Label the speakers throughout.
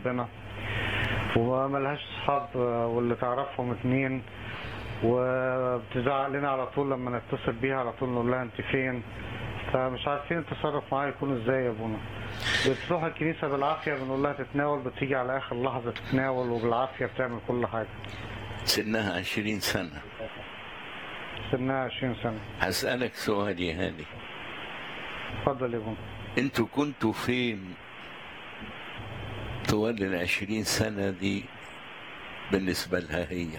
Speaker 1: ربنا وملهاش صحاب واللي تعرفهم اتنين وبتزعق لنا على طول لما نتصل بيها على طول نقول لها انت فين فمش عارفين التصرف معاها يكون ازاي يا ابونا بتروح الكنيسة بالعافية بنقول لها تتناول بتيجي على آخر لحظة تتناول وبالعافية بتعمل كل حاجة
Speaker 2: سنها عشرين سنة
Speaker 1: سنها 20 سنة
Speaker 2: هسألك سؤال يا هاني
Speaker 1: اتفضل يا ابونا
Speaker 2: انتوا كنتوا فين طوال العشرين سنة دي بالنسبة لها هي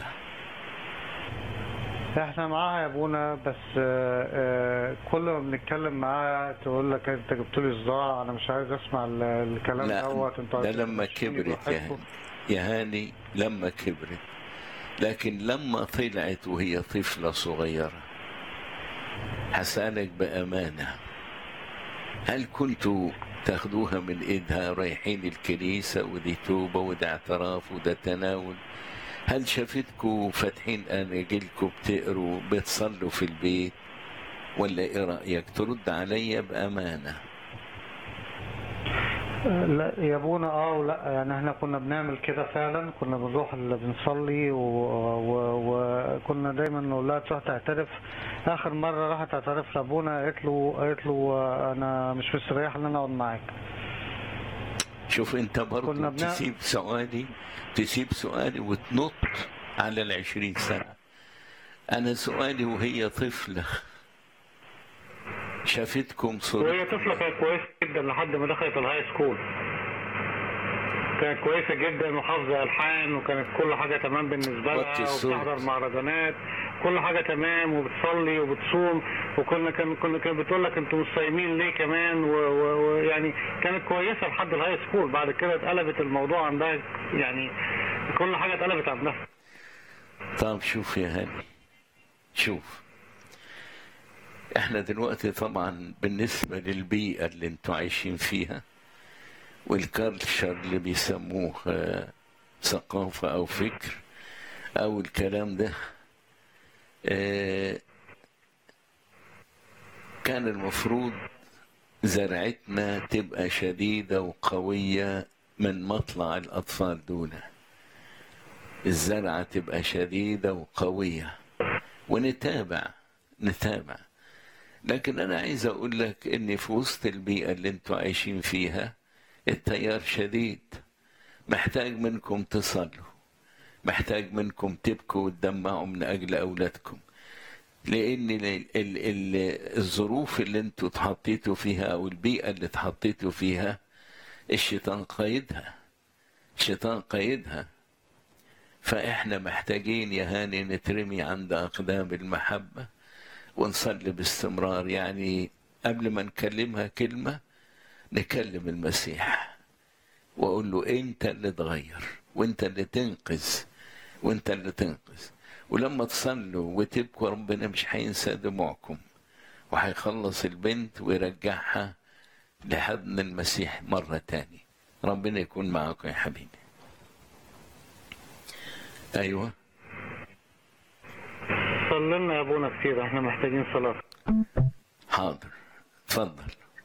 Speaker 1: احنا معاها يا ابونا بس آه، آه، كل ما بنتكلم معاها تقول لك انت جبت لي صداع انا مش عايز اسمع ال- الكلام
Speaker 2: لا
Speaker 1: دوت انتوا
Speaker 2: ده
Speaker 1: عايزين
Speaker 2: لما
Speaker 1: تمشوني
Speaker 2: كبرت يا
Speaker 1: براحتكم.
Speaker 2: هاني يا هاني لما كبرت لكن لما طلعت وهي طفلة صغيرة هسألك بأمانة هل كنتوا تاخدوها من ايدها رايحين الكنيسة ودي توبة وده اعتراف وده تناول هل شافتكوا فاتحين اناجيلكوا بتقروا بتصلوا في البيت ولا ايه رأيك ترد عليا بأمانة
Speaker 1: لا يا ابونا اه ولا يعني احنا كنا بنعمل كده فعلا كنا بنروح اللي بنصلي وكنا و... وكنا دايما نقول لها تروح تعترف اخر مره راحت تعترف لابونا قالت له قالت له آه، انا مش مستريح ان انا اقعد معاك
Speaker 2: شوف انت برضه
Speaker 1: كنا بنع-
Speaker 2: تسيب سؤالي تسيب سؤالي وتنط على العشرين سنة أنا سؤالي وهي طفلة شافتكم صورة
Speaker 1: وهي طفله كانت كويسه جدا لحد ما دخلت الهاي سكول كانت كويسه جدا وحافظه الحان وكانت كل حاجه تمام بالنسبه
Speaker 2: وطي
Speaker 1: لها
Speaker 2: الصوت.
Speaker 1: وبتحضر مهرجانات كل حاجه تمام وبتصلي وبتصوم وكنا كان كنا كانت بتقول لك انتوا مش صايمين ليه كمان و- و- ويعني كانت كويسه لحد الهاي سكول بعد كده اتقلبت الموضوع عندها يعني كل حاجه اتقلبت عندها
Speaker 2: طب شوف يا هاني شوف احنا دلوقتي طبعا بالنسبة للبيئة اللي انتوا عايشين فيها والكالتشر اللي بيسموه آه، ثقافة أو فكر أو الكلام ده آه، كان المفروض زرعتنا تبقى شديدة وقوية من مطلع الأطفال دول الزرعة تبقى شديدة وقوية ونتابع نتابع لكن أنا عايز أقول لك إن في وسط البيئة اللي أنتوا عايشين فيها التيار شديد محتاج منكم تصلوا محتاج منكم تبكوا وتدمعوا من أجل أولادكم لأن ال- ال- ال- الظروف اللي أنتوا اتحطيتوا فيها أو البيئة اللي اتحطيتوا فيها الشيطان قايدها الشيطان قايدها فإحنا محتاجين يا هاني نترمي عند أقدام المحبة ونصلي باستمرار يعني قبل ما نكلمها كلمة نكلم المسيح وأقول له أنت اللي تغير وأنت اللي تنقذ وأنت اللي تنقذ ولما تصلوا وتبكوا ربنا مش هينسى دموعكم وهيخلص البنت ويرجعها لحضن المسيح مرة تاني ربنا يكون معاكم يا حبيبي أيوه
Speaker 1: صلي لنا يا ابونا كتير احنا محتاجين صلاه
Speaker 2: حاضر اتفضل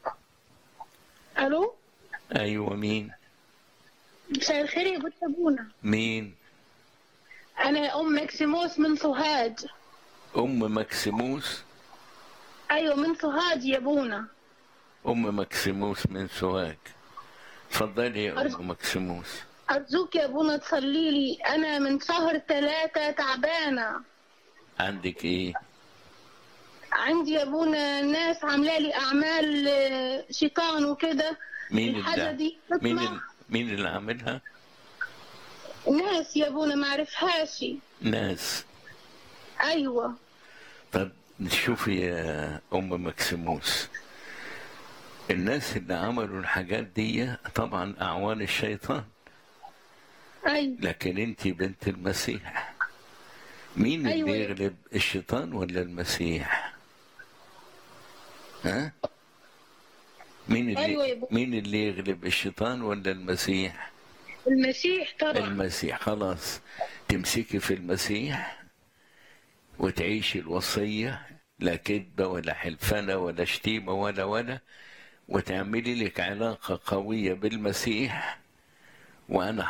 Speaker 3: الو
Speaker 2: ايوه مين
Speaker 3: مساء الخير يا بنت ابونا
Speaker 2: مين
Speaker 3: انا ام مكسيموس من سوهاج
Speaker 2: ام مكسيموس
Speaker 3: ايوه من سوهاج يا ابونا
Speaker 2: ام مكسيموس من سوهاج اتفضلي يا
Speaker 3: أرجو-
Speaker 2: ام مكسيموس
Speaker 3: ارجوك يا ابونا تصلي لي انا من شهر ثلاثة تعبانة
Speaker 2: عندك ايه
Speaker 3: عندي يا ابونا ناس عامله لي اعمال آه، شيطان وكده
Speaker 2: مين
Speaker 3: الحاجة
Speaker 2: اللي
Speaker 3: دي
Speaker 2: مين
Speaker 3: تطلع
Speaker 2: اللي مين اللي عاملها
Speaker 3: ناس يا ابونا ما عرفهاش
Speaker 2: ناس
Speaker 3: ايوه
Speaker 2: طب شوفي يا ام مكسيموس الناس اللي عملوا الحاجات دي طبعا اعوان الشيطان
Speaker 3: ايوه
Speaker 2: لكن انت بنت المسيح مين اللي
Speaker 3: أيوة.
Speaker 2: يغلب الشيطان ولا المسيح ها مين اللي
Speaker 3: أيوة يا بابا.
Speaker 2: مين اللي يغلب الشيطان ولا المسيح
Speaker 3: المسيح طبعا
Speaker 2: المسيح خلاص تمسكي في المسيح وتعيشي الوصية لا كذبة ولا حلفنة ولا شتيمة ولا ولا وتعملي لك علاقة قوية بالمسيح وأنا